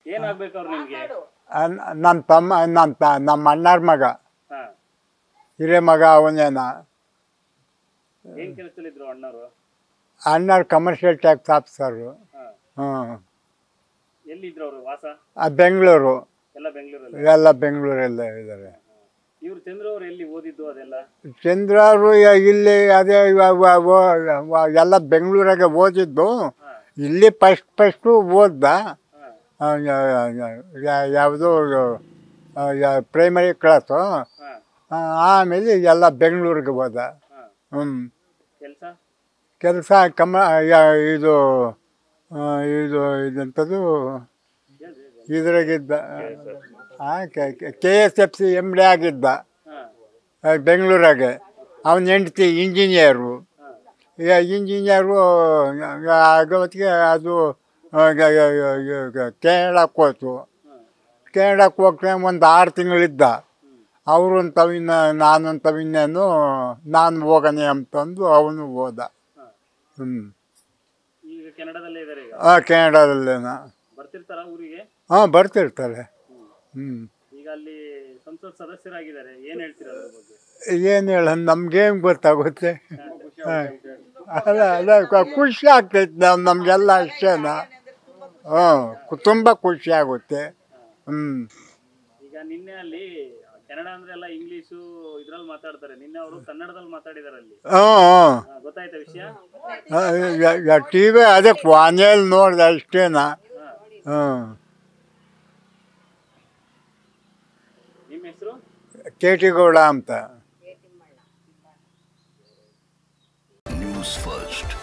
ಏನಾಗ್ಬೇಕು ಅವ್ರು ನಿಮ್ಗೆ ನನ್ನ ತಮ್ಮ ನನ್ನ ತ ನಮ್ಮ ಅಣ್ಣರ ಮಗ ಹಾ ಹಿರೇ ಮಗ ಅವನೇನ ಏನ್ ಕೆಲಸದಲ್ಲಿದ್ರು ಅಣ್ಣರು ಅಣ್ಣರ ಕಮರ್ಷಿಯಲ್ ಟ್ಯಾಕ್ಸ್ ಆಫೀಸರು ಹಾ ಹ್ಞೂ ಎಲ್ಲಿದ್ರು ಅವರು ವಾಸ ಬೆಂಗಳೂರು ಎಲ್ಲ ಬೆಂಗಳೂರಲ್ಲಿ ಎಲ್ಲ ಬೆಂಗಳೂರಲ್ಲೇ ಇದ್ದಾರೆ ಇವ್ರು ಚಂದ್ರ ಅವ್ರು ಎಲ್ಲಿ ಓದಿದ್ದು ಅದೆಲ್ಲ ಚಂದ್ರರು ಇಲ್ಲಿ ಅದೇ ಇವ- ವ- ವ- ವ- ಎಲ್ಲ ಬೆಂಗಳೂರಾಗೆ ಓದಿದ್ದು ಹಾ ಇಲ್ಲಿ ಫಸ್ಟ್ ಫಸ್ಟು ಓದ್ದ ಹಾ ಯಾವುದು ಪ್ರೈಮರಿ ಕ್ಲಾಸು ಹಾ ಆಮೇಲೆ ಎಲ್ಲ ಬೆಂಗಳೂರಿಗೆ ಹೋದ ಹಾ ಹ್ಞೂ ಕೆಲಸ ಕೆಲಸ ಕಮ ಯ- ಇದು ಆ, ಇದು ಇದಂಥದ್ದು ಇದ್ರಾಗಿದ್ದ K S F C M D ಆಗಿದ್ದ ಹಾ ಆ, ಬೆಂಗಳೂರಾಗೆ ಅವನ ಹೆಂಡ್ತಿ ಇಂಜಿನಿಯರು ಹಾ ಇಂಜಿನಿಯರು ಆಗೋತ್ತಿಗೆ ಅದು ಆ, ಗ- ಗ- ಗ- ಗ- ಕೆನಡಾಕ್ಕೆ ಹೋಯ್ತು ಹಾ ಕೆನಡಾಕ್ಕೆ ಹೋಗ್ತಾನೆ ಒಂದು ಆರು ತಿಂಗಳಿದ್ದ ಅವರು ತವಿನ ನಾನು ತವಿನೇನು ನಾನು ಹೋಗನೆ ಅಂತಂದು ಅವನು ಹೋದ ಹಾ ಹ್ಞೂ ಈಗ ಕೆನಡಾದಲ್ಲೇ ಇದಾರೆ ಈಗ ಹಾಂ ಕೆನಡಾದಲ್ಲೇನ ಬರ್ತಿರ್ತಾರ ಊರಿಗೆ ಹಾಂ ಬರ್ತಿರ್ತಾರೆ ಹ್ಞೂ ಈಗ ಅಲ್ಲಿ ಸಂಸತ್ ಸದಸ್ಯರಾಗಿದ್ದಾರೆ ಏನ್ ಹೇಳ್ತೀರ ಅದ್ರ ಬಗ್ಗೆ ಏನು ಹೇಳ ನಮ್ಗೇನು ಗೊತ್ತಾಗುತ್ತೆ ಹಾಂ ಅಲ್ಲ ಅಲ್ಲ ಕ- ಖುಷಿ ಆಗ್ತೈತೆ ನಾವು ನಮಗೆಲ್ಲ ಅಷ್ಟೇನ ಹ್ಞೂ ತುಂಬ ಖುಷಿ ಆಗುತ್ತೆ ಹ್ಞೂ ಈಗ ನಿನ್ನೆ ಅಲ್ಲಿ ಕೆನಡಾ ಅಂದ್ರೆ ಎಲ್ಲ ಇಂಗ್ಲಿಷು ಇದ್ರಲ್ಲಿ ಮಾತಾಡ್ತಾರೆ ನಿನ್ನೆ ಅವರು ಕನ್ನಡದಲ್ಲಿ ಮಾತಾಡಿದಾರೆ ಅಲ್ಲಿ ಹ್ಞೂ ಹಾ, ಗೊತ್ತಾಯ್ತಾ ವಿಷಯ ಹ್ಞೂ ಟಿ ವಿ ಅದೇ ವಾಣಿಯಲ್ಲಿ ನೋಡಿದೆ ಅಷ್ಟೇನ ಹಾ ಹ್ಞೂ ನಿಮ್ಮ ಹೆಸರು ಕೆ ಟಿ ಗೌಡ ಅಂತ ನ್ಯೂಸ್ ಫಸ್ಟ್